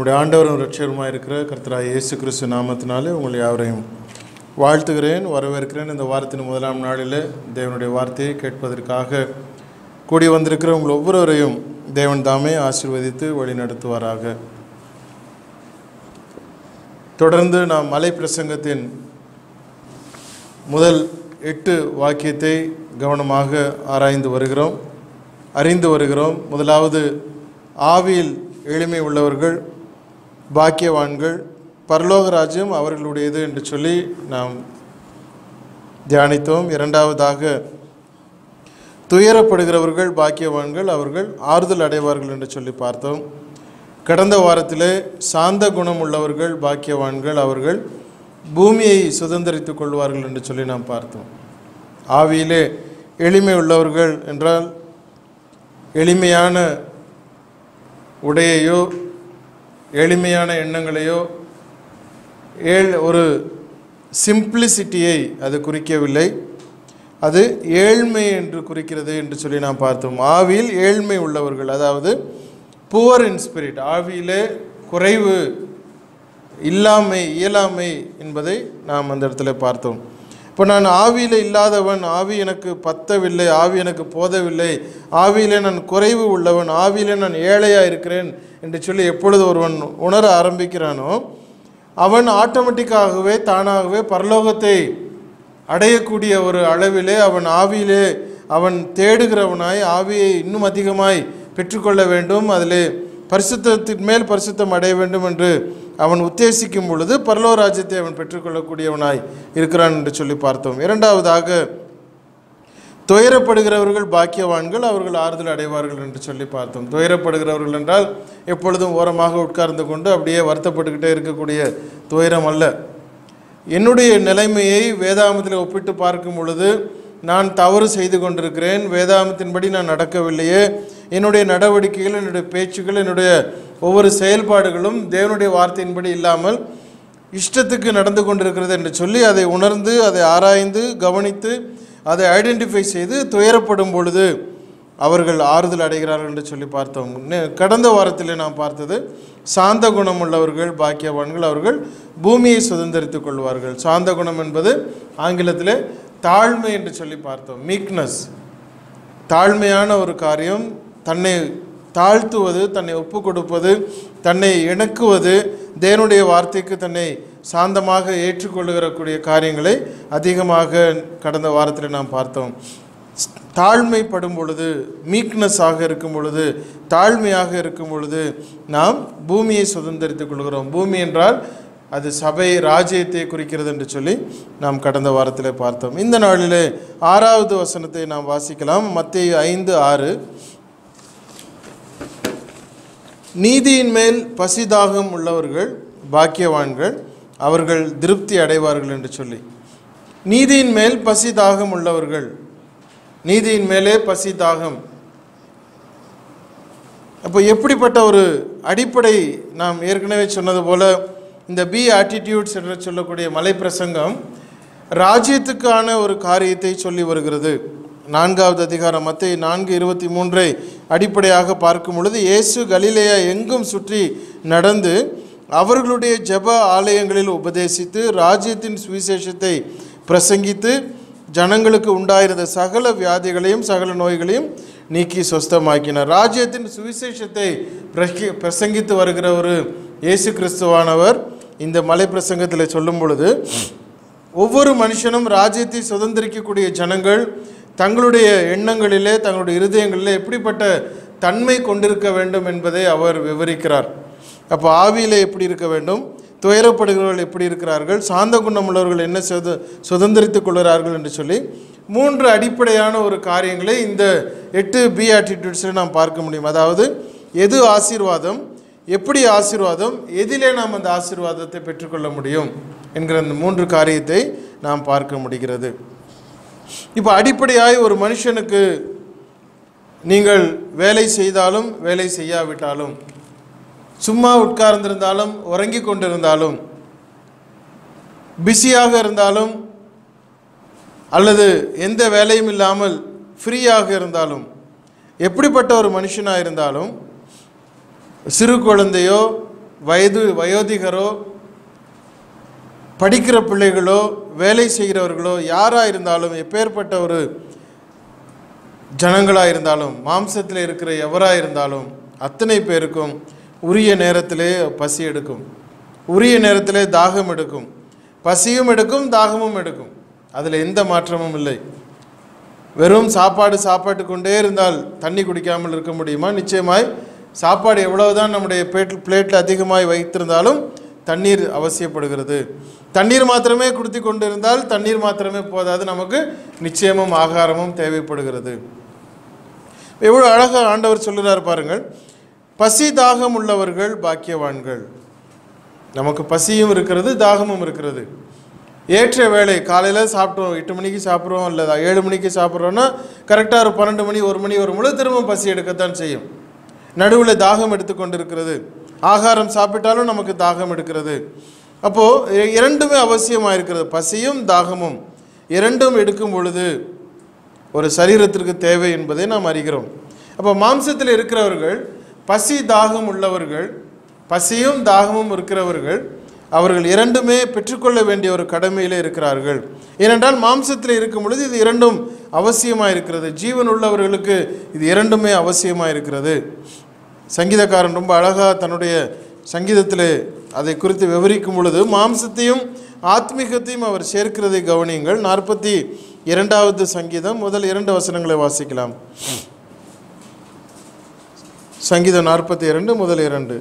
நம்முடைய ஆண்டவரும் ரட்சகருமாக இருக்கிற கர்த்தராய் இயேசு கிறிஸ்து நாமத்தினாலே உங்களை யாவரையும் வாழ்த்துகிறேன் வரவேற்கிறேன் இந்த வாரத்தின் முதலாம் நாளில் தேவனுடைய வார்த்தையை கேட்பதற்காக கூடி வந்திருக்கிற உங்கள் ஒவ்வொருவரையும் தேவன் தாமே ஆசீர்வதித்து வழிநடத்துவாராக தொடர்ந்து நாம் மலை பிரசங்கத்தின் முதல் எட்டு வாக்கியத்தை கவனமாக ஆராய்ந்து வருகிறோம் அறிந்து வருகிறோம் முதலாவது ஆவியில் எளிமை உள்ளவர்கள் பாக்கியவான்கள் பரலோக ராஜ்யம் அவர்களுடையது என்று சொல்லி நாம் தியானித்தோம் இரண்டாவதாக துயரப்படுகிறவர்கள் பாக்கியவான்கள் அவர்கள் ஆறுதல் அடைவார்கள் என்று சொல்லி பார்த்தோம் கடந்த வாரத்திலே சாந்த குணம் உள்ளவர்கள் பாக்கியவான்கள் அவர்கள் பூமியை சுதந்திரித்துக் கொள்வார்கள் என்று சொல்லி நாம் பார்த்தோம் ஆவியிலே எளிமை உள்ளவர்கள் என்றால் எளிமையான உடையையோ எளிமையான எண்ணங்களையோ ஏழ் ஒரு சிம்பிளிசிட்டியை அது குறிக்கவில்லை அது ஏழ்மை என்று குறிக்கிறது என்று சொல்லி நாம் பார்த்தோம் ஆவியில் ஏழ்மை உள்ளவர்கள் அதாவது புவர் இன் ஸ்பிரிட் ஆவியிலே குறைவு இல்லாமை இயலாமை என்பதை நாம் அந்த இடத்துல பார்த்தோம் இப்போ நான் ஆவியில் இல்லாதவன் ஆவி எனக்கு பத்தவில்லை ஆவி எனக்கு போதவில்லை ஆவியிலே நான் குறைவு உள்ளவன் ஆவியிலே நான் ஏழையாக இருக்கிறேன் என்று சொல்லி எப்பொழுது ஒருவன் உணர ஆரம்பிக்கிறானோ அவன் ஆட்டோமேட்டிக்காகவே தானாகவே பரலோகத்தை அடையக்கூடிய ஒரு அளவிலே அவன் ஆவியிலே அவன் தேடுகிறவனாய் ஆவியை இன்னும் அதிகமாய் பெற்றுக்கொள்ள வேண்டும் அதிலே பரிசுத்தத்தின் மேல் பரிசுத்தம் அடைய வேண்டும் என்று அவன் உத்தேசிக்கும் பொழுது பரலோ ராஜ்யத்தை அவன் பெற்றுக்கொள்ளக்கூடியவனாய் இருக்கிறான் என்று சொல்லி பார்த்தோம் இரண்டாவதாக துயரப்படுகிறவர்கள் பாக்கியவான்கள் அவர்கள் ஆறுதல் அடைவார்கள் என்று சொல்லி பார்த்தோம் துயரப்படுகிறவர்கள் என்றால் எப்பொழுதும் ஓரமாக உட்கார்ந்து கொண்டு அப்படியே வருத்தப்பட்டுக்கிட்டே இருக்கக்கூடிய துயரம் அல்ல என்னுடைய நிலைமையை வேதாமத்தில் ஒப்பிட்டு பார்க்கும் பொழுது நான் தவறு செய்து கொண்டிருக்கிறேன் வேதாமத்தின்படி நான் நடக்கவில்லையே என்னுடைய நடவடிக்கைகள் என்னுடைய பேச்சுக்கள் என்னுடைய ஒவ்வொரு செயல்பாடுகளும் தேவனுடைய வார்த்தையின்படி இல்லாமல் இஷ்டத்துக்கு நடந்து கொண்டிருக்கிறது என்று சொல்லி அதை உணர்ந்து அதை ஆராய்ந்து கவனித்து அதை ஐடென்டிஃபை செய்து துயரப்படும் பொழுது அவர்கள் ஆறுதல் அடைகிறார்கள் என்று சொல்லி பார்த்தோம் நே- கடந்த வாரத்தில் நாம் பார்த்தது சாந்த குணம் உள்ளவர்கள் பாக்கியவான்கள் அவர்கள் பூமியை சுதந்திரித்துக் கொள்வார்கள் சாந்த குணம் என்பது ஆங்கிலத்தில் தாழ்மை என்று சொல்லி பார்த்தோம் மீக்னஸ் தாழ்மையான ஒரு காரியம் தன்னை தாழ்த்துவது தன்னை ஒப்பு கொடுப்பது தன்னை இணக்குவது தேவனுடைய வார்த்தைக்கு தன்னை சாந்தமாக ஏற்றுக்கொள்ளுகிறக்கூடிய காரியங்களை அதிகமாக கடந்த வாரத்தில் நாம் பார்த்தோம் தாழ்மைப்படும் பொழுது மீக்னஸாக இருக்கும் பொழுது தாழ்மையாக இருக்கும் பொழுது நாம் பூமியை சுதந்திரித்துக் கொள்கிறோம் பூமி என்றால் அது சபை ராஜ்யத்தை குறிக்கிறது என்று சொல்லி நாம் கடந்த வாரத்தில் பார்த்தோம் இந்த நாளிலே ஆறாவது வசனத்தை நாம் வாசிக்கலாம் மத்திய ஐந்து ஆறு நீதியின் மேல் பசிதாகம் உள்ளவர்கள் பாக்கியவான்கள் அவர்கள் திருப்தி அடைவார்கள் என்று சொல்லி நீதியின் மேல் பசி தாகம் உள்ளவர்கள் நீதியின் மேலே பசி தாகம் அப்போ எப்படிப்பட்ட ஒரு அடிப்படை நாம் ஏற்கனவே சொன்னது போல இந்த பி ஆட்டிடியூட்ஸ் என்று சொல்லக்கூடிய மலை பிரசங்கம் ராஜ்யத்துக்கான ஒரு காரியத்தை சொல்லி வருகிறது நான்காவது அதிகாரம் மத்திய நான்கு இருபத்தி மூன்றை அடிப்படையாக பார்க்கும் பொழுது இயேசு கலிலேயா எங்கும் சுற்றி நடந்து அவர்களுடைய ஜெப ஆலயங்களில் உபதேசித்து ராஜ்யத்தின் சுவிசேஷத்தை பிரசங்கித்து ஜனங்களுக்கு உண்டாயிருந்த சகல வியாதிகளையும் சகல நோய்களையும் நீக்கி சொஸ்தமாக்கினார் ராஜ்யத்தின் சுவிசேஷத்தை பிரகி- பிரசங்கித்து வருகிற ஒரு இயேசு கிறிஸ்துவானவர் இந்த மலை பிரசங்கத்தில் சொல்லும் பொழுது ஒவ்வொரு மனுஷனும் ராஜ்யத்தை சுதந்திரிக்கக்கூடிய ஜனங்கள் தங்களுடைய எண்ணங்களிலே தங்களுடைய இருதயங்களிலே எப்படிப்பட்ட தன்மை கொண்டிருக்க வேண்டும் என்பதை அவர் விவரிக்கிறார் அப்போ ஆவியிலே எப்படி இருக்க வேண்டும் துயரப்படுகிறவர்கள் எப்படி இருக்கிறார்கள் சாந்த குணம் உள்ளவர்கள் என்ன சுத சுதந்திரித்துக் கொள்கிறார்கள் என்று சொல்லி மூன்று அடிப்படையான ஒரு காரியங்களை இந்த எட்டு பி ஆட்டிடியூட்ஸில் நாம் பார்க்க முடியும் அதாவது எது ஆசீர்வாதம் எப்படி ஆசீர்வாதம் எதிலே நாம் அந்த ஆசீர்வாதத்தை பெற்றுக்கொள்ள முடியும் என்கிற அந்த மூன்று காரியத்தை நாம் பார்க்க முடிகிறது இப்போ அடிப்படையாய் ஒரு மனுஷனுக்கு நீங்கள் வேலை செய்தாலும் வேலை செய்யாவிட்டாலும் சும்மா உட்கார்ந்திருந்தாலும் உறங்கி கொண்டிருந்தாலும் பிஸியாக இருந்தாலும் அல்லது எந்த வேலையும் இல்லாமல் ஃப்ரீயாக இருந்தாலும் எப்படிப்பட்ட ஒரு மனுஷனாக இருந்தாலும் சிறு குழந்தையோ வயது வயோதிகரோ படிக்கிற பிள்ளைகளோ வேலை செய்கிறவர்களோ யாராக இருந்தாலும் எப்பேற்பட்ட ஒரு ஜனங்களாக இருந்தாலும் மாம்சத்தில் இருக்கிற எவராக இருந்தாலும் அத்தனை பேருக்கும் உரிய நேரத்திலே பசி எடுக்கும் உரிய நேரத்திலே தாகம் எடுக்கும் பசியும் எடுக்கும் தாகமும் எடுக்கும் அதில் எந்த மாற்றமும் இல்லை வெறும் சாப்பாடு சாப்பாட்டு கொண்டே இருந்தால் தண்ணி குடிக்காமல் இருக்க முடியுமா நிச்சயமாய் சாப்பாடு எவ்வளவுதான் நம்முடைய பிளேட் பிளேட்டில் அதிகமாய் வைத்திருந்தாலும் தண்ணீர் அவசியப்படுகிறது தண்ணீர் மாத்திரமே குடித்து கொண்டிருந்தால் தண்ணீர் மாத்திரமே போதாது நமக்கு நிச்சயமும் ஆகாரமும் தேவைப்படுகிறது எவ்வளோ அழகாக ஆண்டவர் சொல்லுறார் பாருங்கள் பசி தாகம் உள்ளவர்கள் பாக்கியவான்கள் நமக்கு பசியும் இருக்கிறது தாகமும் இருக்கிறது ஏற்ற வேலை காலையில் சாப்பிட்டோம் எட்டு மணிக்கு சாப்பிட்றோம் இல்லை ஏழு மணிக்கு சாப்பிட்றோன்னா கரெக்டாக ஒரு பன்னெண்டு மணி ஒரு மணி ஒரு முழு திரும்ப பசி எடுக்கத்தான் செய்யும் நடுவில் தாகம் எடுத்துக்கொண்டு இருக்கிறது ஆகாரம் சாப்பிட்டாலும் நமக்கு தாகம் எடுக்கிறது அப்போது இரண்டுமே அவசியமாக இருக்கிறது பசியும் தாகமும் இரண்டும் எடுக்கும் பொழுது ஒரு சரீரத்திற்கு தேவை என்பதை நாம் அறிகிறோம் அப்போ மாம்சத்தில் இருக்கிறவர்கள் பசி தாகம் உள்ளவர்கள் பசியும் தாகமும் இருக்கிறவர்கள் அவர்கள் இரண்டுமே பெற்றுக்கொள்ள வேண்டிய ஒரு கடமையிலே இருக்கிறார்கள் ஏனென்றால் மாம்சத்தில் இருக்கும் பொழுது இது இரண்டும் அவசியமாக இருக்கிறது ஜீவன் உள்ளவர்களுக்கு இது இரண்டுமே அவசியமாக இருக்கிறது சங்கீதக்காரன் ரொம்ப அழகாக தன்னுடைய சங்கீதத்தில் அதை குறித்து விவரிக்கும் பொழுது மாம்சத்தையும் ஆத்மீகத்தையும் அவர் சேர்க்கிறதை கவனியுங்கள் நாற்பத்தி இரண்டாவது சங்கீதம் முதல் இரண்டு வசனங்களை வாசிக்கலாம் சங்கீதம் நாற்பத்தி இரண்டு முதல் இரண்டு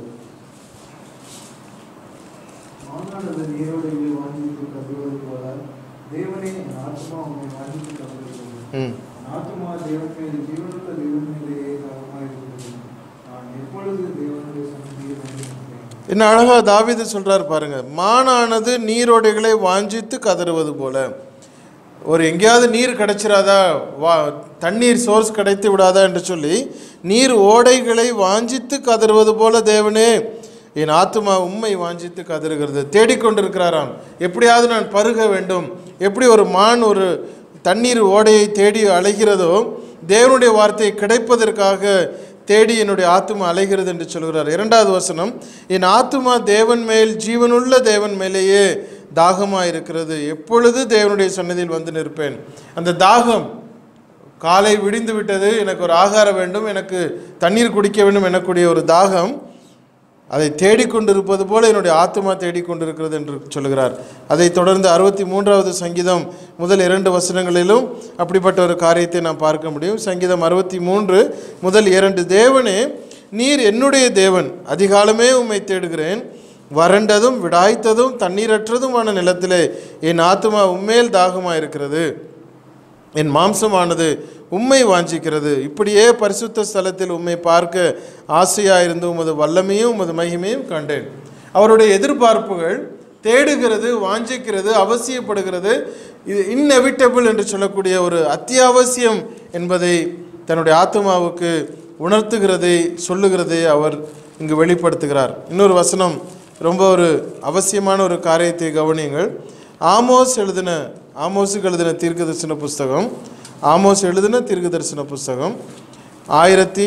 மாநாடு நீரோடையில் வாஞ்சித்து கருதுவது போல தேவனே என் ஆத்மா உண்மை வாஞ்சித்து கருதுகிறது ம் ஆத்மா தேவன் மேல் ஜீவனுள்ள தேவன் மேலேயே தவமாயிருக்கிறது நான் எப்பொழுது தேவனுடைய சந்நிதியில் வேண்டியிருக்கிறேன் என்ன அழகா தாவீது சொல்றார் பாருங்க மானானது நீரோடைகளை வாஞ்சித்து கதறுவது போல ஒரு எங்கேயாவது நீர் கிடைச்சிராதா வா தண்ணீர் சோர்ஸ் கிடைத்து விடாதா என்று சொல்லி நீர் ஓடைகளை வாஞ்சித்து கதறுவது போல தேவனே என் ஆத்துமா உண்மை வாஞ்சித்து கதறுகிறது தேடிக்கொண்டிருக்கிறாராம் எப்படியாவது நான் பருக வேண்டும் எப்படி ஒரு மான் ஒரு தண்ணீர் ஓடையை தேடி அலைகிறதோ தேவனுடைய வார்த்தை கிடைப்பதற்காக தேடி என்னுடைய ஆத்துமா அலைகிறது என்று சொல்கிறார் இரண்டாவது வசனம் என் ஆத்துமா தேவன் மேல் ஜீவனுள்ள தேவன் மேலேயே தாகமாக இருக்கிறது எப்பொழுது தேவனுடைய சன்னதியில் வந்து நிற்பேன் அந்த தாகம் காலை விடிந்து விட்டது எனக்கு ஒரு ஆகாரம் வேண்டும் எனக்கு தண்ணீர் குடிக்க வேண்டும் எனக்கூடிய ஒரு தாகம் அதை தேடிக்கொண்டிருப்பது போல என்னுடைய ஆத்மா தேடிக்கொண்டிருக்கிறது என்று சொல்கிறார் அதைத் தொடர்ந்து அறுபத்தி மூன்றாவது சங்கீதம் முதல் இரண்டு வசனங்களிலும் அப்படிப்பட்ட ஒரு காரியத்தை நாம் பார்க்க முடியும் சங்கீதம் அறுபத்தி மூன்று முதல் இரண்டு தேவனே நீர் என்னுடைய தேவன் அதிகாலமே உம்மை தேடுகிறேன் வறண்டதும் விடாய்த்ததும் தண்ணீரற்றதுமான நிலத்திலே என் ஆத்மா உண்மையில் தாகமாக இருக்கிறது என் மாம்சமானது உம்மை வாஞ்சிக்கிறது இப்படியே பரிசுத்த ஸ்தலத்தில் உம்மை பார்க்க ஆசையாயிருந்து உமது வல்லமையும் உமது மகிமையும் கண்டேன் அவருடைய எதிர்பார்ப்புகள் தேடுகிறது வாஞ்சிக்கிறது அவசியப்படுகிறது இது இன்னெவிட்டபிள் என்று சொல்லக்கூடிய ஒரு அத்தியாவசியம் என்பதை தன்னுடைய ஆத்மாவுக்கு உணர்த்துகிறதை சொல்லுகிறதை அவர் இங்கு வெளிப்படுத்துகிறார் இன்னொரு வசனம் ரொம்ப ஒரு அவசியமான ஒரு காரியத்தை கவனியுங்கள் ஆமோஸ் எழுதின ஆமோஸுக்கு எழுதின தீர்க்கதரிசன புஸ்தகம் ஆமோஸ் எழுதின தீர்க்கதரிசன புஸ்தகம் ஆயிரத்தி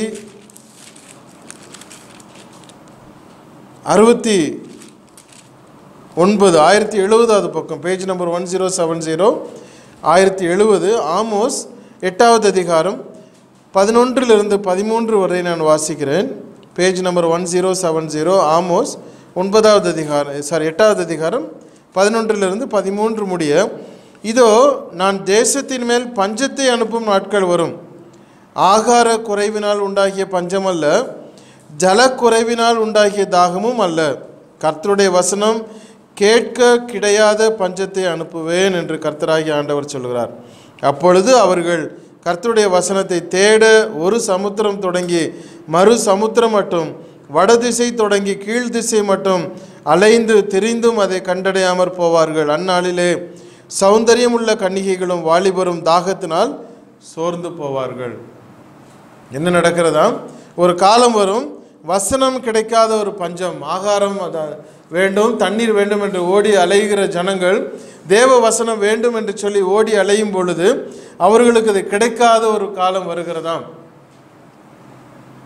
அறுபத்தி ஒன்பது ஆயிரத்தி எழுபதாவது பக்கம் page number one zero seven zero ஆயிரத்தி எழுபது ஆமோஸ் எட்டாவது அதிகாரம் பதினொன்றிலிருந்து பதிமூன்று வரை நான் வாசிக்கிறேன் page number one zero seven zero Amos ஒன்பதாவது அதிகாரம் சாரி எட்டாவது அதிகாரம் பதினொன்றிலிருந்து பதிமூன்று முடிய இதோ நான் தேசத்தின் மேல் பஞ்சத்தை அனுப்பும் நாட்கள் வரும் ஆகார குறைவினால் உண்டாகிய பஞ்சம் அல்ல ஜலக்குறைவினால் உண்டாகிய தாகமும் அல்ல கர்த்தருடைய வசனம் கேட்க கிடையாத பஞ்சத்தை அனுப்புவேன் என்று கர்த்தராகிய ஆண்டவர் சொல்கிறார் அப்பொழுது அவர்கள் கர்த்தருடைய வசனத்தை தேட ஒரு சமுத்திரம் தொடங்கி மறு சமுத்திரம் மட்டும் வடதிசை தொடங்கி கீழ் திசை மட்டும் அலைந்து திரிந்தும் அதை கண்டடையாமற் போவார்கள் அந்நாளிலே சௌந்தரியமுள்ள கன்னிகைகளும் வாலிபரும் தாகத்தினால் சோர்ந்து போவார்கள் என்ன நடக்கிறதா ஒரு காலம் வரும் வசனம் கிடைக்காத ஒரு பஞ்சம் ஆகாரம் அத- வேண்டும் தண்ணீர் வேண்டும் என்று ஓடி அலைகிற ஜனங்கள் தேவ வசனம் வேண்டும் என்று சொல்லி ஓடி அலையும் பொழுது அவர்களுக்கு அது கிடைக்காத ஒரு காலம் வருகிறதாம்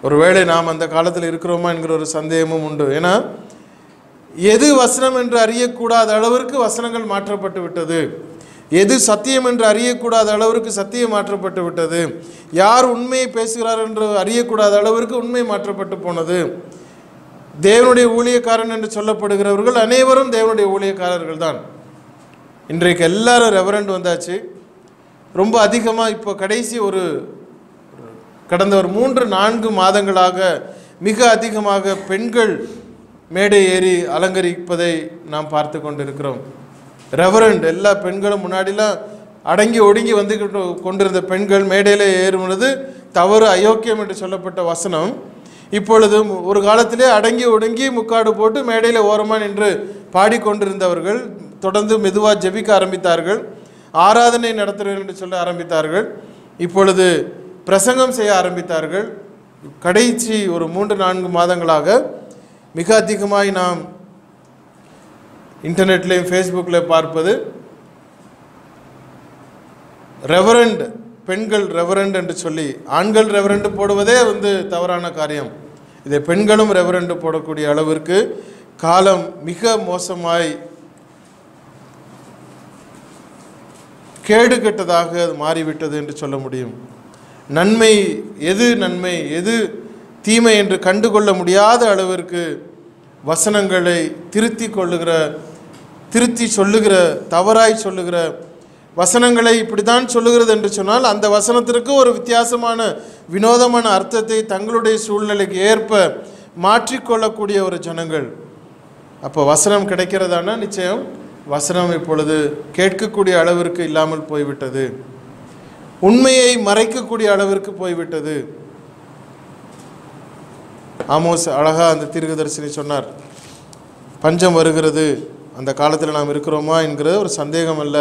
ஒருவேளை நாம் அந்த காலத்தில் இருக்கிறோமா என்கிற ஒரு சந்தேகமும் உண்டு ஏன்னா எது வசனம் என்று அறியக்கூடாத அளவிற்கு வசனங்கள் மாற்றப்பட்டு விட்டது எது சத்தியம் என்று அறியக்கூடாத அளவிற்கு சத்தியம் மாற்றப்பட்டு விட்டது யார் உண்மையை பேசுகிறார் என்று அறியக்கூடாத அளவிற்கு உண்மை மாற்றப்பட்டு போனது தேவனுடைய ஊழியக்காரன் என்று சொல்லப்படுகிறவர்கள் அனைவரும் தேவனுடைய ஊழியக்காரர்கள் தான் இன்றைக்கு எல்லாரும் ரெவரண்ட் வந்தாச்சு ரொம்ப அதிகமாக இப்போ கடைசி ஒரு கடந்த ஒரு மூன்று நான்கு மாதங்களாக மிக அதிகமாக பெண்கள் மேடை ஏறி அலங்கரிப்பதை நாம் பார்த்து கொண்டிருக்கிறோம் ரெவரண்ட் எல்லா பெண்களும் முன்னாடிலாம் அடங்கி ஒடுங்கி வந்து கொண்டிருந்த பெண்கள் மேடையில் ஏறுவது தவறு அயோக்கியம் என்று சொல்லப்பட்ட வசனம் இப்பொழுது ஒரு காலத்திலே அடங்கி ஒடுங்கி முக்காடு போட்டு மேடையில் ஓரமாக நின்று பாடிக்கொண்டிருந்தவர்கள் தொடர்ந்து மெதுவாக ஜெபிக்க ஆரம்பித்தார்கள் ஆராதனை நடத்துகிறேன் என்று சொல்ல ஆரம்பித்தார்கள் இப்பொழுது பிரசங்கம் செய்ய ஆரம்பித்தார்கள் கடைசி ஒரு மூன்று நான்கு மாதங்களாக மிக அதிகமாய் நாம் இன்டர்நெட்லேயும் ஃபேஸ்புக்கில் பார்ப்பது ரெவரண்ட் பெண்கள் ரெவரண்ட் என்று சொல்லி ஆண்கள் ரெவரண்ட் போடுவதே வந்து தவறான காரியம் இதை பெண்களும் ரெவரண்ட் போடக்கூடிய அளவிற்கு காலம் மிக மோசமாய் கேடு கெட்டதாக அது மாறிவிட்டது என்று சொல்ல முடியும் நன்மை எது நன்மை எது தீமை என்று கண்டுகொள்ள முடியாத அளவிற்கு வசனங்களை திருத்தி கொள்ளுகிற திருத்தி சொல்லுகிற தவறாய் சொல்லுகிற வசனங்களை இப்படித்தான் சொல்லுகிறது என்று சொன்னால் அந்த வசனத்திற்கு ஒரு வித்தியாசமான வினோதமான அர்த்தத்தை தங்களுடைய சூழ்நிலைக்கு ஏற்ப மாற்றிக்கொள்ளக்கூடிய ஒரு ஜனங்கள் அப்போ வசனம் கிடைக்கிறதானா நிச்சயம் வசனம் இப்பொழுது கேட்கக்கூடிய அளவிற்கு இல்லாமல் போய்விட்டது உண்மையை மறைக்கக்கூடிய அளவிற்கு போய்விட்டது ஆமோஸ் அழகா அந்த தீர்க்கதரிசனி சொன்னார் பஞ்சம் வருகிறது அந்த காலத்தில் நாம் இருக்கிறோமா என்கிற ஒரு சந்தேகம் அல்ல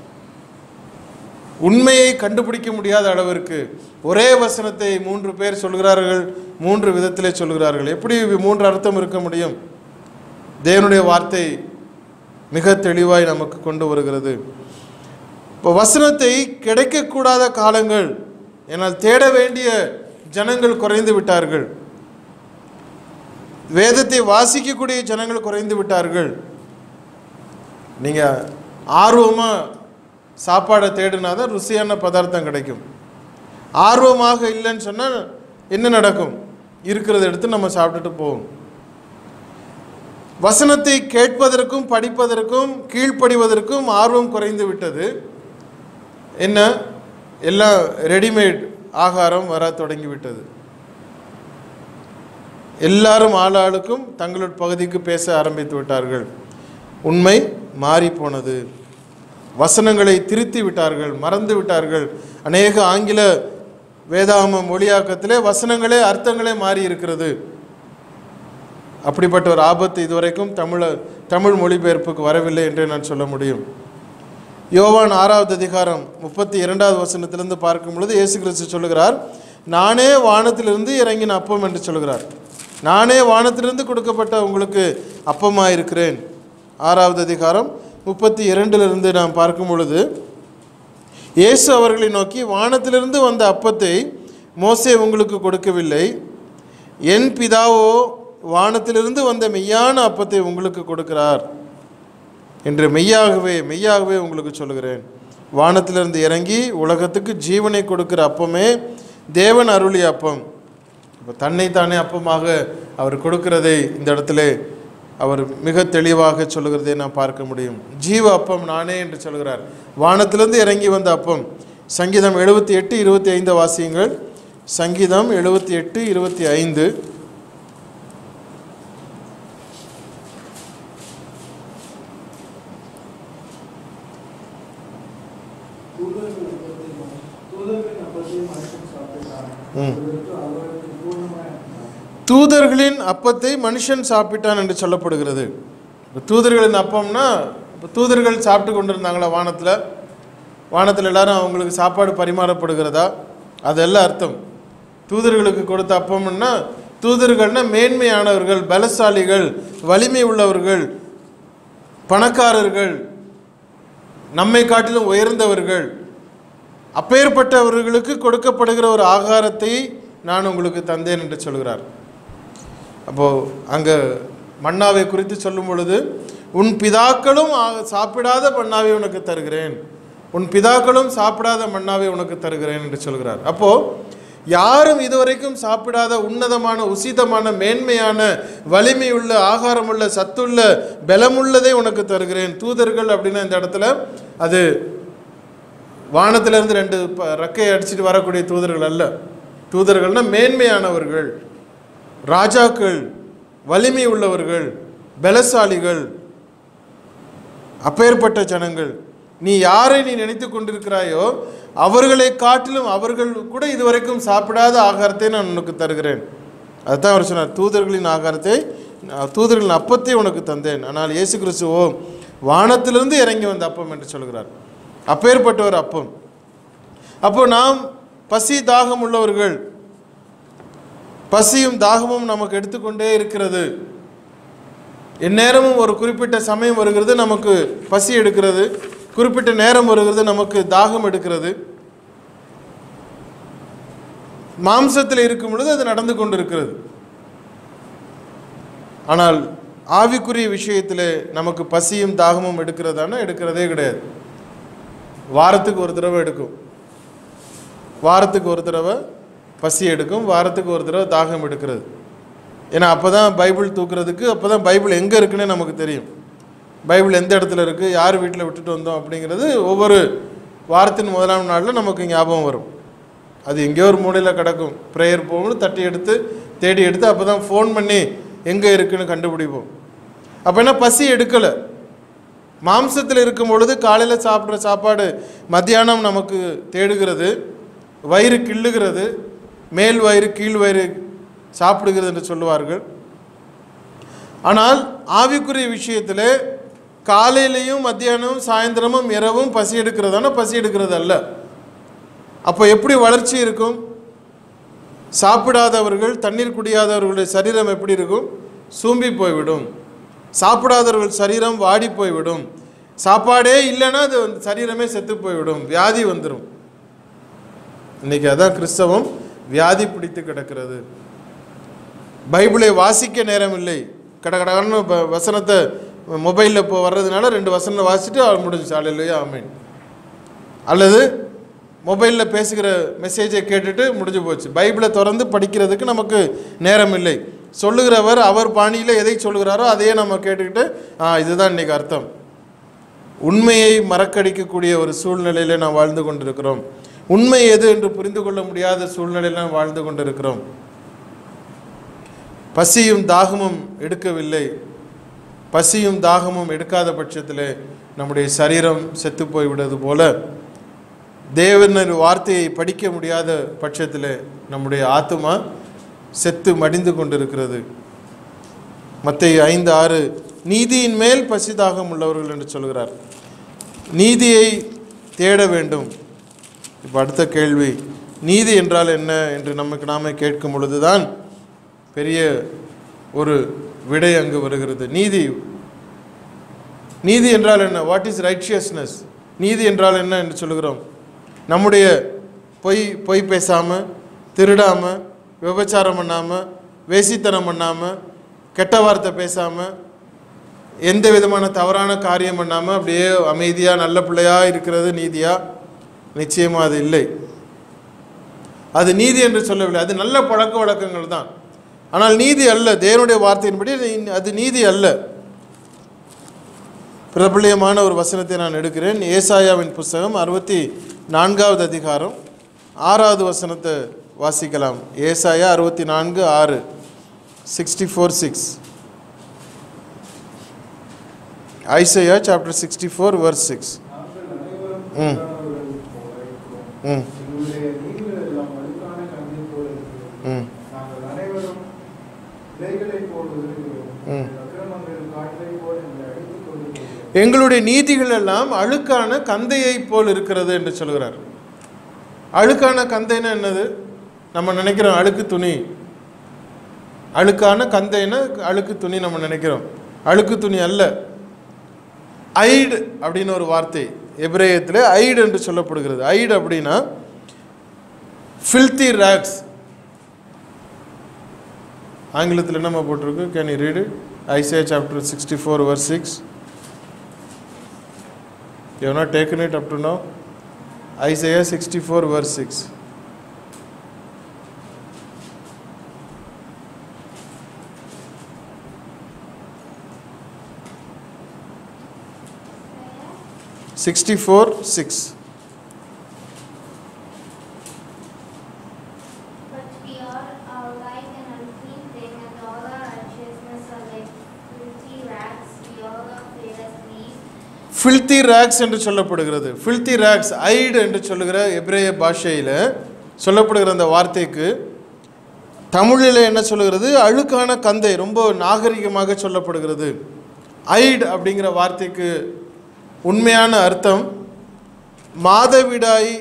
உண்மையை கண்டுபிடிக்க முடியாத அளவிற்கு ஒரே வசனத்தை மூன்று பேர் சொல்கிறார்கள் மூன்று விதத்திலே சொல்கிறார்கள் எப்படி மூன்று அர்த்தம் இருக்க முடியும் தேவனுடைய வார்த்தை மிக தெளிவாய் நமக்கு கொண்டு வருகிறது இப்போ வசனத்தை கிடைக்கக்கூடாத காலங்கள் என்னால் தேட வேண்டிய ஜனங்கள் குறைந்து விட்டார்கள் வேதத்தை வாசிக்கக்கூடிய ஜனங்கள் குறைந்து விட்டார்கள் நீங்கள் ஆர்வமாக சாப்பாடை தேடினா தான் ருசியான பதார்த்தம் கிடைக்கும் ஆர்வமாக இல்லைன்னு சொன்னால் என்ன நடக்கும் இருக்கிறத எடுத்து நம்ம சாப்பிட்டுட்டு போவோம் வசனத்தை கேட்பதற்கும் படிப்பதற்கும் கீழ்ப்படிவதற்கும் ஆர்வம் குறைந்து விட்டது என்ன எல்லாம் ரெடிமேட் ஆகாரம் வர தொடங்கிவிட்டது எல்லாரும் ஆளாளுக்கும் தங்களுடைய பகுதிக்கு பேச ஆரம்பித்து விட்டார்கள் உண்மை மாறி போனது வசனங்களை திருத்தி விட்டார்கள் மறந்து விட்டார்கள் அநேக ஆங்கில வேதாகம மொழியாக்கத்திலே வசனங்களே அர்த்தங்களே மாறி இருக்கிறது அப்படிப்பட்ட ஒரு ஆபத்து இதுவரைக்கும் தமிழ தமிழ் மொழிபெயர்ப்புக்கு வரவில்லை என்றே நான் சொல்ல முடியும் யோவான் ஆறாவது அதிகாரம் முப்பத்தி இரண்டாவது வசனத்திலிருந்து பார்க்கும் பொழுது இயேசு கிறிஸ்து சொல்லுகிறார் நானே வானத்திலிருந்து இறங்கின அப்பம் என்று சொல்கிறார் நானே வானத்திலிருந்து கொடுக்கப்பட்ட உங்களுக்கு அப்பமாக இருக்கிறேன் ஆறாவது அதிகாரம் முப்பத்தி இரண்டிலிருந்து நாம் பார்க்கும் பொழுது இயேசு அவர்களை நோக்கி வானத்திலிருந்து வந்த அப்பத்தை மோசே உங்களுக்கு கொடுக்கவில்லை என் பிதாவோ வானத்திலிருந்து வந்த மெய்யான அப்பத்தை உங்களுக்கு கொடுக்கிறார் என்று மெய்யாகவே மெய்யாகவே உங்களுக்கு சொல்கிறேன் வானத்திலிருந்து இறங்கி உலகத்துக்கு ஜீவனை கொடுக்கிற அப்பமே தேவன் அருளிய அப்பம் இப்போ தன்னைத்தானே அப்பமாக அவர் கொடுக்கிறதை இந்த இடத்துல அவர் மிக தெளிவாக சொல்லுகிறதை நாம் பார்க்க முடியும் ஜீவ அப்பம் நானே என்று சொல்கிறார் வானத்திலிருந்து இறங்கி வந்த அப்பம் சங்கீதம் எழுபத்தி எட்டு இருபத்தி ஐந்து வாசியங்கள் சங்கீதம் எழுபத்தி எட்டு இருபத்தி ஐந்து தூதர்கள் அப்பத்தை மனு- தூதர்களின் அப்பத்தை மனுஷன் சாப்பிட்டான் ம். அதற்கு அவருக்கு பூர்ணமாய் அனுப்பினார். தூதர்களின் அப்பத்தை மனுஷன் சாப்பிட்டான் என்று சொல்லப்படுகிறது இப்போ தூதர்களின் அப்பம்னா இப்போ தூதர்கள் சாப்பிட்டு கொண்டிருந்தாங்களா வானத்தில் வானத்தில் எல்லாரும் அவங்களுக்கு சாப்பாடு பரிமாறப்படுகிறதா அதெல்லாம் அர்த்தம் தூதர்களுக்கு கொடுத்த அப்பம்னா தூதர்கள்னா மேன்மையானவர்கள் பலசாலிகள் வலிமை உள்ளவர்கள் பணக்காரர்கள் நம்மை காட்டிலும் உயர்ந்தவர்கள் அப்பேற்பட்டவர்களுக்கு கொடுக்கப்படுகிற ஒரு ஆகாரத்தை நான் உங்களுக்கு தந்தேன் என்று சொல்கிறார் அப்போது அங்கே மன்னாவை குறித்து சொல்லும் பொழுது உன் பிதாக்களும் ஆ- சாப்பிடாத மன்னாவை உனக்கு தருகிறேன் உன் பிதாக்களும் சாப்பிடாத மன்னாவை உனக்கு தருகிறேன் என்று சொல்கிறார் அப்போது யாரும் இதுவரைக்கும் சாப்பிடாத உன்னதமான உசிதமான மேன்மையான வலிமையுள்ள ஆகாரமுள்ள சத்துள்ள பலமுள்ளதை உனக்கு தருகிறேன் தூதர்கள் அப்படின்னா இந்த இடத்துல அது வானத்திலிருந்து ரெண்டு ப- ரெக்கையை அடிச்சிட்டு வரக்கூடிய தூதர்கள் அல்ல தூதர்கள்னா மேன்மையானவர்கள் ராஜாக்கள் வலிமை உள்ளவர்கள் பலசாலிகள் அப்பேற்பட்ட ஜனங்கள் நீ யாரை நீ நினைத்து கொண்டிருக்கிறாயோ அவர்களை காட்டிலும் அவர்கள் கூட இதுவரைக்கும் சாப்பிடாத ஆகாரத்தை நான் உனக்கு தருகிறேன் அதுதான் அவர் சொன்னார் தூதர்களின் ஆகாரத்தை நான் தூதர்களின் அப்பத்தை உனக்கு தந்தேன் ஆனால் இயேசு கிறிஸ்துவோ வானத்திலிருந்து இறங்கி வந்த அப்பம் என்று சொல்கிறார் அப்பேற்பட்ட ஒரு அப்பம் அப்போ நாம் பசி தாகம் உள்ளவர்கள் பசியும் தாகமும் நமக்கு எடுத்துக்கொண்டே இருக்கிறது எந்நேரமும் ஒரு குறிப்பிட்ட சமயம் வருகிறது நமக்கு பசி எடுக்கிறது குறிப்பிட்ட நேரம் வருகிறது நமக்கு தாகம் எடுக்கிறது மாம்சத்தில் இருக்கும் பொழுது அது நடந்து கொண்டிருக்கிறது ஆனால் ஆவிக்குரிய விஷயத்தில் நமக்கு பசியும் தாகமும் எடுக்கிறதானா எடுக்கிறதே கிடையாது வாரத்துக்கு ஒரு தடவை எடுக்கும் வாரத்துக்கு ஒரு தடவை பசி எடுக்கும் வாரத்துக்கு ஒரு தடவை தாகம் எடுக்கிறது ஏன்னா அப்போ தான் பைபிள் தூக்குறதுக்கு அப்போ தான் பைபிள் எங்கே இருக்குன்னு நமக்கு தெரியும் பைபிள் எந்த இடத்துல இருக்குது யார் வீட்டில் விட்டுட்டு வந்தோம் அப்படிங்கிறது ஒவ்வொரு வாரத்தின் முதலாம் நாளில் நமக்கு ஞாபகம் வரும் அது எங்கேயோ ஒரு மூலையில் கிடக்கும் ப்ரேயர் போகும்போது தட்டி எடுத்து தேடி எடுத்து அப்போ தான் ஃபோன் பண்ணி எங்கே இருக்குன்னு கண்டுபிடிப்போம் அப்போ என்ன பசி எடுக்கலை மாம்சத்தில் இருக்கும் பொழுது காலையில் சாப்பிட்ற சாப்பாடு மத்தியானம் நமக்கு தேடுகிறது வயிறு கிள்ளுகிறது மேல் வயிறு கீழ் வயிறு சாப்பிடுகிறது என்று சொல்லுவார்கள் ஆனால் ஆவிக்குரிய விஷயத்தில் காலையிலையும் மத்தியானமும் சாயந்தரமும் இரவும் பசி எடுக்கிறதான பசி எடுக்கிறது அல்ல அப்போ எப்படி வளர்ச்சி இருக்கும் சாப்பிடாதவர்கள் தண்ணீர் குடியாதவர்களுடைய சரீரம் எப்படி இருக்கும் சூம்பி போய்விடும் சாப்பிடாதவர்கள் சரீரம் வாடி போய்விடும் சாப்பாடே இல்லைன்னா அது வந்து சரீரமே செத்து போய்விடும் வியாதி வந்துடும் இன்னைக்கு அதான் கிறிஸ்தவம் வியாதி பிடித்து கிடக்கிறது பைபிளை வாசிக்க நேரம் இல்லை கட கடகடன்னு ப- வசனத்தை மொபைலில் இப்போ வர்றதுனால ரெண்டு வசனம் வாசிச்சுட்டு அவள் முடிஞ்சு சாலையிலேயே ஆமீன் அல்லது மொபைலில் பேசுகிற மெசேஜை கேட்டுட்டு முடிஞ்சு போச்சு பைபிளை திறந்து படிக்கிறதுக்கு நமக்கு நேரம் இல்லை சொல்லுகிறவர் அவர் பாணியில் எதை சொல்லுகிறாரோ அதையே நம்ம கேட்டுக்கிட்டு ஆ இதுதான் இன்னைக்கு அர்த்தம் உண்மையை மறக்கடிக்கக்கூடிய ஒரு சூழ்நிலையில் நாம் வாழ்ந்து கொண்டிருக்கிறோம் உண்மை எது என்று புரிந்து கொள்ள முடியாத சூழ்நிலையில் நாம் வாழ்ந்து கொண்டிருக்கிறோம் பசியும் தாகமும் எடுக்கவில்லை பசியும் தாகமும் எடுக்காத பட்சத்தில் நம்முடைய சரீரம் செத்து போய்விடுவது போல தேவனர் வார்த்தையை படிக்க முடியாத பட்சத்தில் நம்முடைய ஆத்துமா செத்து மடிந்து கொண்டிருக்கிறது மத்திய ஐந்து ஆறு நீதியின் மேல் பசி தாகம் உள்ளவர்கள் என்று சொல்கிறார் நீதியை தேட வேண்டும் இப்போ அடுத்த கேள்வி நீதி என்றால் என்ன என்று நமக்கு நாமே கேட்கும் பொழுதுதான் பெரிய ஒரு விடை அங்கு வருகிறது நீதி நீதி என்றால் என்ன வாட் இஸ் ரைச்சியஸ்னஸ் நீதி என்றால் என்ன என்று சொல்கிறோம் நம்முடைய பொய் பொய் பேசாமல் திருடாமல் விபச்சாரம் பண்ணாமல் வேசித்தனம் பண்ணாமல் கெட்ட வார்த்தை பேசாமல் எந்த விதமான தவறான காரியம் பண்ணாமல் அப்படியே அமைதியாக நல்ல பிள்ளையாக இருக்கிறது நீதியா நிச்சயமாக அது இல்லை அது நீதி என்று சொல்லவில்லை அது நல்ல பழக்க வழக்கங்கள் தான் ஆனால் நீதி அல்ல தேவனுடைய வார்த்தையின்படி அது- அது நீதி அல்ல பிரபல்யமான ஒரு வசனத்தை நான் எடுக்கிறேன் ஏசாயாவின் புஸ்தகம் அறுபத்தி நான்காவது அதிகாரம் ஆறாவது வசனத்தை வாசிக்கலாம் ஏசாயா அறுபத்தி நான்கு ஆறு sixty four six Isaiah chapter sixty four verse six நாங்கள் அனைவரும் ம். குற்றவாளிகள் போல இருக்கிறோம். ம் எங்களுடைய நீதிகள் எல்லாம் அழுக்கான கண்ணை போல இருக்கிறது. ம் நாங்கள் அனைவரும் விதைகளைப் போல் இருக்கிறோம். ம். அக்கிரமங்கள் காற்றைப் போல் எங்களை அடித்துக் கொண்டு போகிறது. எங்களுடைய நீதிகள் எல்லாம் அழுக்கான கந்தையைப் போல் இருக்கிறது என்று சொல்கிறார் அழுக்கான கந்தைன்னா என்னது நம்ம நினைக்கிறோம் அழுக்கு துணி அழுக்கான கந்தைன்னா அழுக்கு துணி நம்ம நினைக்கிறோம் அழுக்கு துணி அல்ல ஐடு அப்படின்னு ஒரு வார்த்தை எபிரேயத்தில் ஐடு என்று சொல்லப்படுகிறது ஐடு அப்படின்னா ஃபில்தி ரேக்ஸ் ஆங்கிலத்தில் என்னம்மா போட்டிருக்கு can you read Isaiah chapter sixty four verse six you not taken it up to no Isaiah sixty four verse six sixty four six But we are, are like an unclean thing, and all our righteousness are like filthy rags. We all are fade as leaves. Filthy rags என்று சொல்லப்படுகிறது filthy racks ஐடு என்று சொல்லுகிற எப்ரேய பாஷையில் சொல்லப்படுகிற அந்த வார்த்தைக்கு தமிழில் என்ன சொல்லுகிறது அழுக்கான கந்தை ரொம்ப நாகரிகமாக சொல்லப்படுகிறது ஐடு அப்படிங்கிற வார்த்தைக்கு உண்மையான அர்த்தம் மாதவிடாய்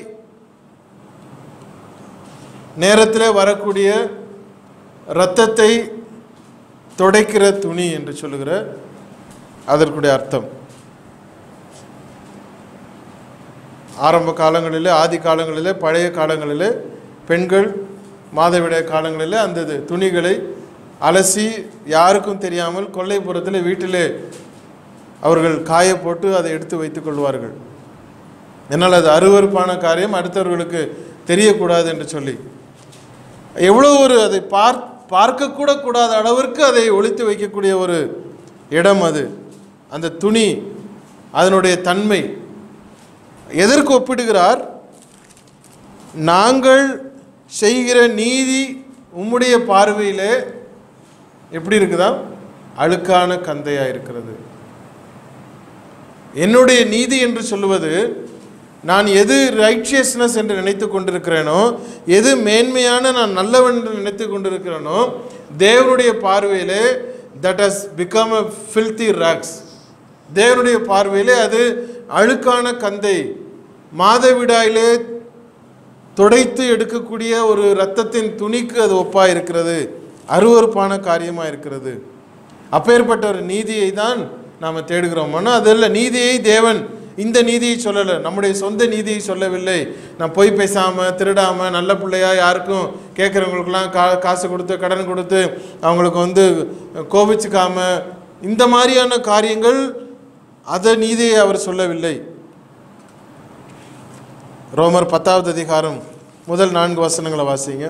நேரத்தில் வரக்கூடிய இரத்தத்தை துடைக்கிற துணி என்று சொல்லுகிற அதற்குடைய அர்த்தம் ஆரம்ப காலங்களிலே ஆதி காலங்களிலே பழைய காலங்களிலே பெண்கள் மாதவிடாய் காலங்களிலே அந்த இது துணிகளை அலசி யாருக்கும் தெரியாமல் கொல்லைப்புறத்தில் வீட்டிலே அவர்கள் காய போட்டு அதை எடுத்து வைத்துக் கொள்வார்கள் என்னால் அது அருவருப்பான காரியம் அடுத்தவர்களுக்கு தெரியக்கூடாது என்று சொல்லி எவ்வளோ ஒரு அதை பார் பார்க்கக்கூட கூடாத அளவிற்கு அதை ஒழித்து வைக்கக்கூடிய ஒரு இடம் அது அந்த துணி அதனுடைய தன்மை எதற்கு ஒப்பிடுகிறார் நாங்கள் செய்கிற நீதி உம்முடைய பார்வையிலே எப்படி இருக்குதா அழுக்கான கந்தையாக இருக்கிறது என்னுடைய நீதி என்று சொல்லுவது நான் எது ரைச்சியஸ்னஸ் என்று நினைத்து கொண்டிருக்கிறேனோ எது மேன்மையான நான் நல்லவன் என்று நினைத்து கொண்டிருக்கிறேனோ தேவனுடைய பார்வையிலே that has become a filthy rags தேவனுடைய பார்வையிலே அது அழுக்கான கந்தை மாதவிடாயிலே துடைத்து எடுக்கக்கூடிய ஒரு இரத்தத்தின் துணிக்கு அது ஒப்பாக இருக்கிறது அருவருப்பான காரியமாக இருக்கிறது அப்பேற்பட்ட ஒரு நீதியை தான் நாம் தேடுகிறோம் ஆனால் அதில் நீதியை தேவன் இந்த நீதியை சொல்லலை நம்முடைய சொந்த நீதியை சொல்லவில்லை நான் பொய் பேசாமல் திருடாமல் நல்ல பிள்ளையா யாருக்கும் கேட்குறவங்களுக்கெல்லாம் கா காசு கொடுத்து கடன் கொடுத்து அவங்களுக்கு வந்து கோபிச்சுக்காம இந்த மாதிரியான காரியங்கள் அதை நீதியை அவர் சொல்லவில்லை ரோமர் பத்தாவது அதிகாரம் முதல் நான்கு வசனங்களை வாசிங்க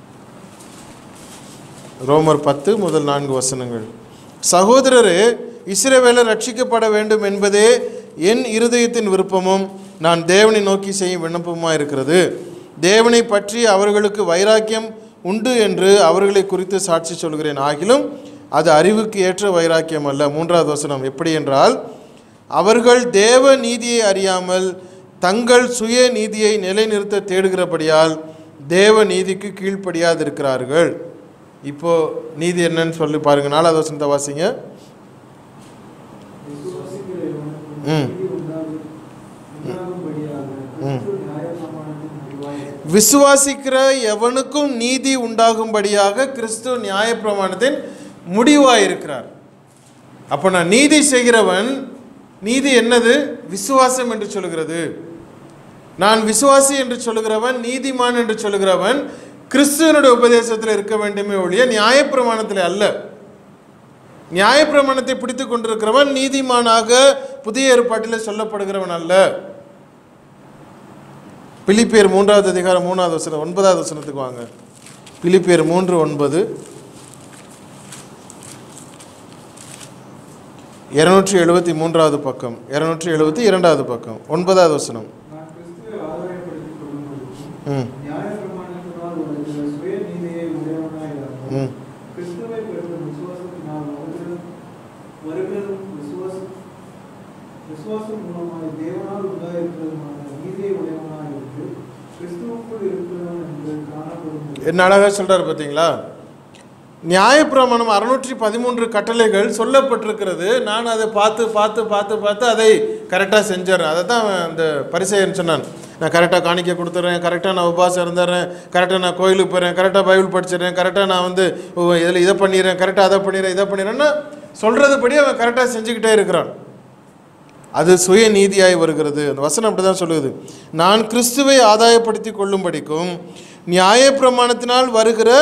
ரோமர் பத்து முதல் நான்கு வசனங்கள் சகோதரரே இஸ்ரவேலர் ரட்சிக்கப்பட வேண்டும் என்பதே என் இருதயத்தின் விருப்பமும் நான் தேவனை நோக்கி செய்யும் விண்ணப்பமாக இருக்கிறது தேவனை பற்றி அவர்களுக்கு வைராக்கியம் உண்டு என்று அவர்களை குறித்து சாட்சி சொல்கிறேன் ஆகிலும் அது அறிவுக்கு ஏற்ற வைராக்கியம் அல்ல மூன்றாவது வசனம் எப்படி என்றால் அவர்கள் தேவ நீதியை அறியாமல் தங்கள் சுய நீதியை நிலைநிறுத்த தேடுகிறபடியால் தேவ நீதிக்கு கீழ்ப்படியாதிருக்கிறார்கள் இப்போ நீதி என்னன்னு சொல்லி பாருங்க நாலாவது வசனத்தை வாசிங்க விசுவாசிக்கிற எவனுக்கும் ம். நீதி உண்டாகும் உண்டாகும்படியாக ம். கிறிஸ்து நியாயப்பிரமாணத்தின் முடிவாய் விசுவாசிக்கிற எவனுக்கும் நீதி உண்டாகும்படியாக கிறிஸ்து நியாயப்பிரமாணத்தின் முடிவாக இருக்கிறார் அப்போ நான் நீதி செய்கிறவன் நீதி என்னது விசுவாசம் என்று சொல்கிறது நான் விசுவாசி என்று சொல்லுகிறவன் நீதிமான் என்று சொல்லுகிறவன் கிறிஸ்துவனுடைய உபதேசத்தில் இருக்க வேண்டுமே ஒழிய நியாயப்பிரமாணத்தில் அல்ல நியாயப்பிரமாணத்தை பிடித்து கொண்டிருக்கிறவன் நீதிமானாக புதிய ஏற்பாட்டில் சொல்லப்படுகிறவன் அல்ல பிலிப்பியர் மூன்றாவது அதிகாரம் மூணாவது வசனம் ஒன்பதாவது வசனத்துக்கு வாங்க பிலிப்பியர் மூன்று ஒன்பது இருநூற்றி எழுபத்தி மூன்றாவது பக்கம் இருநூற்றி எழுபத்தி இரண்டாவது பக்கம் ஒன்பதாவது வசனம் நான் கிறிஸ்துவை ஆதாயப்படுத்திக் கொள்ளும்படிக்கும் ம் நியாயப்பிரமாணத்தினால் வருகிற சுய நீதியை உடையவனாயிராமல் ம் கிறிஸ்துவை பெற்ற விசுவாசத்தினால் வருகிறதும் வருகிறதும் விசுவாசம் விசுவாசம் மூலமாய் தேவனால் உண்டாயிருக்கிறதுமான நீதியை உடையவனாய் இருந்து கிறிஸ்துவுக்குள் இருக்கிறவன் என்று காணப்படும் என்ன அழகாக சொல்கிறார் பார்த்தீங்களா நியாயப்பிரமாணம் அறுநூற்றி பதிமூன்று கட்டளைகள் சொல்லப்பட்டிருக்கிறது நான் அதை பார்த்து பார்த்து பார்த்து பார்த்து அதை கரெக்டாக செஞ்சிடறேன் அதை தான் அந்த பரிசெயன் சொன்னான் நான் கரெக்டாக காணிக்கை கொடுத்துட்றேன் கரெக்டாக நான் உபவாசம் இருந்துடுறேன் கரெக்டாக நான் கோயிலுக்கு போகிறேன் கரெக்டாக பைபிள் படிச்சிடுறேன் கரெக்டாக நான் வந்து இதில் இதை பண்ணிடுறேன் கரெக்டாக அதை பண்ணிடுறேன் இதை பண்ணிடுறேன்னா சொல்கிறதுபடி அவன் கரெக்டாக செஞ்சுக்கிட்டே இருக்கிறான் அது சுய நீதியாய் வருகிறது அந்த வசனம் அப்படி தான் சொல்லுது நான் கிறிஸ்துவை ஆதாயப்படுத்தி கொள்ளும்படிக்கும் நியாயப்பிரமாணத்தினால் வருகிற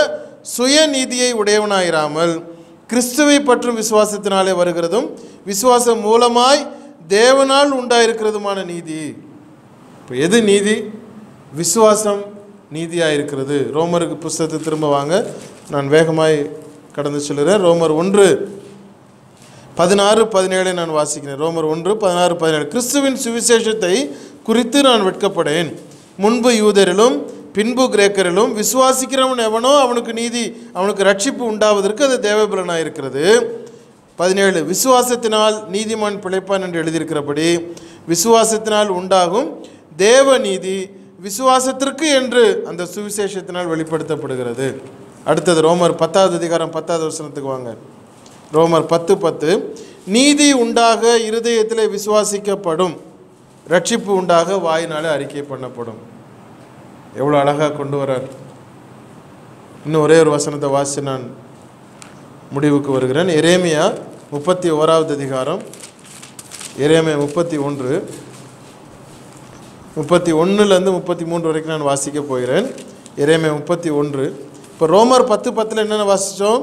சுயநீதியை உடையவனாயிராமல் கிறிஸ்துவை பற்றும் விசுவாசத்தினாலே வருகிறதும் விசுவாசம் மூலமாய் தேவனால் உண்டாயிருக்கிறதுமான நீதி இப்போ எது நீதி விசுவாசம் நீதியாக இருக்கிறது ரோமருக்கு புஸ்தகத்தை திரும்ப வாங்க நான் வேகமாய் கடந்து சொல்கிறேன் ரோமர் ஒன்று பதினாறு பதினேழை நான் வாசிக்கிறேன் ரோமர் ஒன்று பதினாறு பதினேழு கிறிஸ்துவின் சுவிசேஷத்தை குறித்து நான் வெட்கப்படேன் முன்பு யூதரிலும் பின்பு கிரேக்கரிலும் விசுவாசிக்கிறவன் எவனோ அவனுக்கு நீதி அவனுக்கு ரட்சிப்பு உண்டாவதற்கு அது தேவபலனாக இருக்கிறது பதினேழு விசுவாசத்தினால் நீதிமான் பிழைப்பான் என்று எழுதியிருக்கிறபடி விசுவாசத்தினால் உண்டாகும் தேவ நீதி விசுவாசத்திற்கு என்று அந்த சுவிசேஷத்தினால் வெளிப்படுத்தப்படுகிறது அடுத்தது ரோமர் பத்தாவது அதிகாரம் பத்தாவது வசனத்துக்கு வாங்க ரோமர் பத்து பத்து நீதி உண்டாக இருதயத்திலே விசுவாசிக்கப்படும் ரட்சிப்பு உண்டாக வாயினாலே அறிக்கை பண்ணப்படும் எவ்வளோ அழகாக கொண்டு வரார் இன்னும் ஒரே ஒரு வசனத்தை வாசித்து நான் முடிவுக்கு வருகிறேன் எரேமியா முப்பத்தி ஓராவது அதிகாரம் எரேமியா முப்பத்தி ஒன்று முப்பத்தி ஒன்றுலேருந்து முப்பத்தி மூன்று வரைக்கும் நான் வாசிக்க போகிறேன் எரேமியா முப்பத்தி ஒன்று இப்போ ரோமர் பத்து பத்தில் என்னென்ன வாசித்தோம்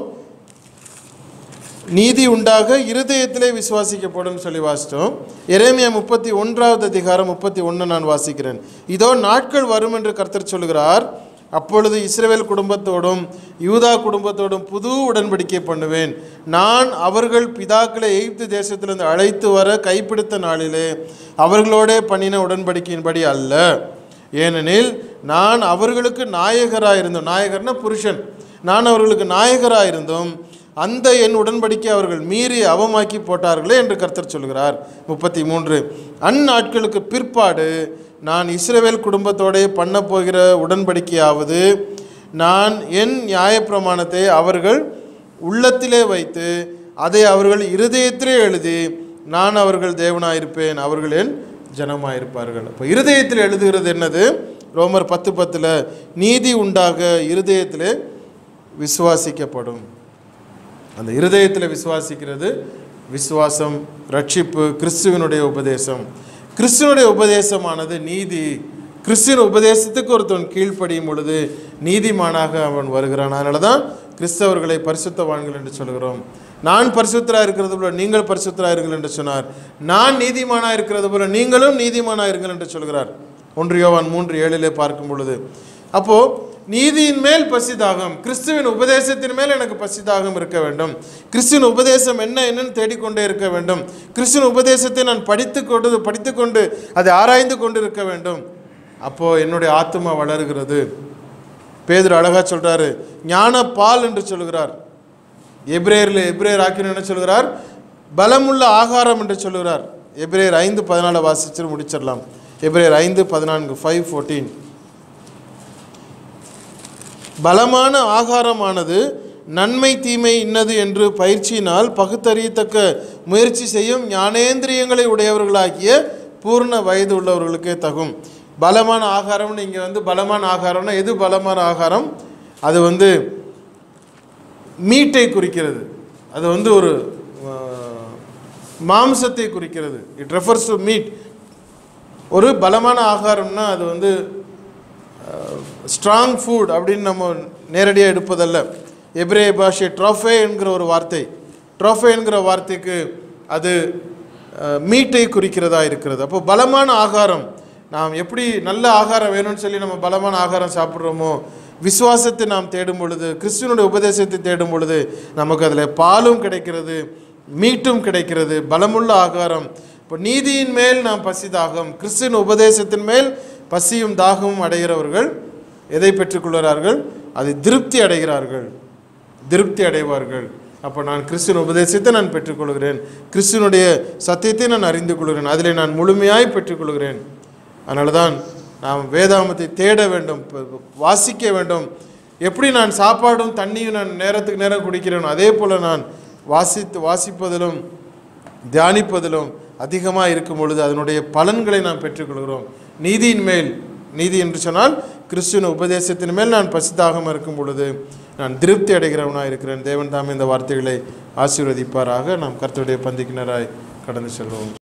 நீதி உண்டாக இருதயத்திலே விசுவாசிக்கப்படும் சொல்லி வாசித்தோம் எரேமியா முப்பத்தி ஒன்றாவது அதிகாரம் முப்பத்தி ஒன்று நான் வாசிக்கிறேன் இதோ நாட்கள் வரும் என்று கர்த்தர் சொல்கிறார் அப்பொழுது இஸ்ரவேல் குடும்பத்தோடும் யூதா குடும்பத்தோடும் புது உடன்படிக்கை பண்ணுவேன் நான் அவர்கள் பிதாக்களை எகிப்து தேசத்திலிருந்து அழைத்து வர கைப்பிடித்த நாளிலே அவர்களோடே பண்ணின உடன்படிக்கையின்படி அல்ல ஏனெனில் நான் அவர்களுக்கு நாயகராக இருந்தோம் நாயகர்னா புருஷன் நான் அவர்களுக்கு நாயகராக இருந்தும் அந்த என் உடன்படிக்கை அவர்கள் மீறி அவமாக்கி போட்டார்களே என்று கர்த்தர் சொல்கிறார் முப்பத்தி மூன்று அந்நாட்களுக்கு பிற்பாடு நான் இஸ்ரவேல் குடும்பத்தோடே பண்ண போகிற உடன்படிக்கையாவது நான் என் நியாயப்பிரமாணத்தை அவர்கள் உள்ளத்திலே வைத்து அதை அவர்கள் இருதயத்திலே எழுதி நான் அவர்கள் தேவனாயிருப்பேன் அவர்கள் என் ஜனமாயிருப்பார்கள் அப்போ இருதயத்தில் எழுதுகிறது என்னது ரோமர் பத்து பத்தில் நீதி உண்டாக இருதயத்திலே விசுவாசிக்கப்படும் அந்த இருதயத்தில் விசுவாசிக்கிறது விசுவாசம் ரட்சிப்பு கிறிஸ்துவனுடைய உபதேசம் கிறிஸ்துவனுடைய உபதேசமானது நீதி கிறிஸ்துவின் உபதேசத்துக்கு ஒருத்தன் கீழ்ப்படியும் பொழுது நீதிமானாக அவன் வருகிறான் அதனால தான் கிறிஸ்தவர்களை பரிசுத்தவான்கள் என்று சொல்கிறோம் நான் பரிசுத்தராக இருக்கிறது போல நீங்கள் பரிசுத்தராக இருங்கள் என்று சொன்னார் நான் நீதிமானாக இருக்கிறது போல நீங்களும் நீதிமானாக இருங்கள் என்று சொல்கிறார் ஒன்று யோவான் மூன்று ஏழிலே பார்க்கும் பொழுது அப்போது நீதியின் மேல் பசிதாகம் கிறிஸ்துவின் உபதேசத்தின் மேல் எனக்கு பசிதாகம் இருக்க வேண்டும் கிறிஸ்துவின் உபதேசம் என்ன என்னன்னு தேடிக்கொண்டே இருக்க வேண்டும் கிறிஸ்துவின் உபதேசத்தை நான் படித்து கொண்டு படித்துக்கொண்டு அதை ஆராய்ந்து கொண்டு இருக்க வேண்டும் அப்போது என்னுடைய ஆத்மா வளருகிறது பேதுரு அழகா சொல்றாரு ஞான பால் என்று சொல்கிறார் எப்ரேயரில் எப்ரேயர் ஆக்கின என்ன சொல்கிறார் பலமுள்ள ஆகாரம் என்று சொல்கிறார் எப்ரேயர் ஐந்து பதினாலு வாசிச்சு முடிச்சிடலாம் எப்ரேயர் ஐந்து பதினான்கு ஃபைவ் ஃபோர்டீன் பலமான ஆகாரமானது நன்மை தீமை இன்னது என்று பயிற்சியினால் பகுத்தறியத்தக்க முயற்சி செய்யும் ஞானேந்திரியங்களை உடையவர்களாகிய பூர்ண வயது உள்ளவர்களுக்கே தகும் பலமான ஆகாரம்னு இங்கே வந்து பலமான ஆகாரம்னா எது பலமான ஆகாரம் அது வந்து மீட்டை குறிக்கிறது அது வந்து ஒரு அஹ், மாம்சத்தை குறிக்கிறது இட் ரெஃபர்ஸ் டு மீட் ஒரு பலமான ஆகாரம்னா அது வந்து ஸ்ட்ராங் ஃபுட் அப்படின்னு நம்ம நேரடியாக எடுப்பதல்ல எபிரேய பாஷை ட்ரோஃபே என்கிற ஒரு வார்த்தை ட்ரோஃபே என்கிற வார்த்தைக்கு அது அஹ், மீட்டை குறிக்கிறதா இருக்கிறது அப்போ பலமான ஆகாரம் நாம் எப்படி நல்ல ஆகாரம் வேணும்னு சொல்லி நம்ம பலமான ஆகாரம் சாப்பிட்றோமோ விசுவாசத்தை நாம் தேடும் பொழுது கிறிஸ்துவனுடைய உபதேசத்தை தேடும் பொழுது நமக்கு அதில் பாலும் கிடைக்கிறது மீட்டும் கிடைக்கிறது பலமுள்ள ஆகாரம் இப்போ நீதியின் மேல் நாம் பசி தாகம் கிறிஸ்துவின் உபதேசத்தின் மேல் பசியும் தாகமும் அடைகிறவர்கள் எதை பெற்றுக்கொள்கிறார்கள் அதை திருப்தி அடைகிறார்கள் திருப்தி அடைவார்கள் அப்போ நான் கிறிஸ்துவின் உபதேசத்தை நான் பெற்றுக்கொள்கிறேன் கிறிஸ்துவனுடைய சத்தியத்தை நான் அறிந்து கொள்கிறேன் அதில் நான் முழுமையாய் பெற்றுக்கொள்கிறேன் அதனால தான் நாம் வேதாமத்தை தேட வேண்டும் ப- ப- வாசிக்க வேண்டும் எப்படி நான் சாப்பாடும் தண்ணியும் நான் நேரத்துக்கு நேரம் குடிக்கிறேனோ அதே போல் நான் வாசித்து வாசிப்பதிலும் தியானிப்பதிலும் அதிகமாக இருக்கும் பொழுது அதனுடைய பலன்களை நாம் பெற்றுக்கொள்கிறோம் நீதியின் மேல் நீதி என்று சொன்னால் கிறிஸ்துவின் உபதேசத்தின் மேல் நான் பசிதாகமாக இருக்கும் பொழுது நான் திருப்தி அடைகிறவனாக இருக்கிறேன் தேவன் தாமே இந்த வார்த்தைகளை ஆசீர்வதிப்பாராக நாம் கர்த்தருடைய பந்திக்கினராய் கடந்து செல்வோம்